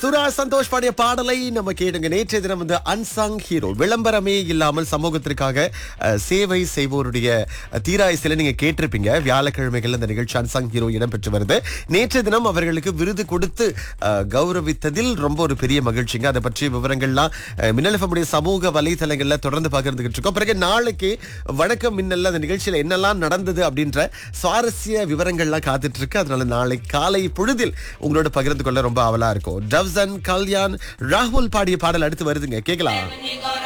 சுரா சந்தோஷ் பாடிய பாடலை நம்ம கேட்டுங்க நேற்றைய தினம் வந்து அன்சாங் ஹீரோ விளம்பரமே இல்லாமல் சமூகத்திற்காக அஹ், சேவை செய்வோருடைய அஹ், தீராயசில நீங்க கேட்டிருப்பீங்க வியாழக்கிழமைகள் அந்த நிகழ்ச்சி அன்சாங் ஹீரோ இடம்பெற்று வருது நேற்றைய தினம் அவர்களுக்கு விருது கொடுத்து அஹ், கௌரவித்ததில் ரொம்ப ஒரு பெரிய மகிழ்ச்சிங்க அதை பற்றிய விவரங்கள்லாம் அஹ், மின்னல் FM உடைய சமூக வலைதளங்கள்ல தொடர்ந்து பகிர்ந்துகிட்டு இருக்கோம் பிறகு நாளைக்கு வணக்கம் மின்னல்ல அந்த நிகழ்ச்சியில என்னெல்லாம் நடந்தது அப்படின்ற சுவாரஸ்ய விவரங்கள்லாம் காத்துட்டு இருக்கு அதனால நாளை காலை பொழுதில் உங்களோட பகிர்ந்து கொள்ள ரொம்ப ஆவலா இருக்கும் டவ்சன் கல்யாண் ராகுல் பாடிய பாடல் அடுத்து வருதுங்க கேட்கலாம்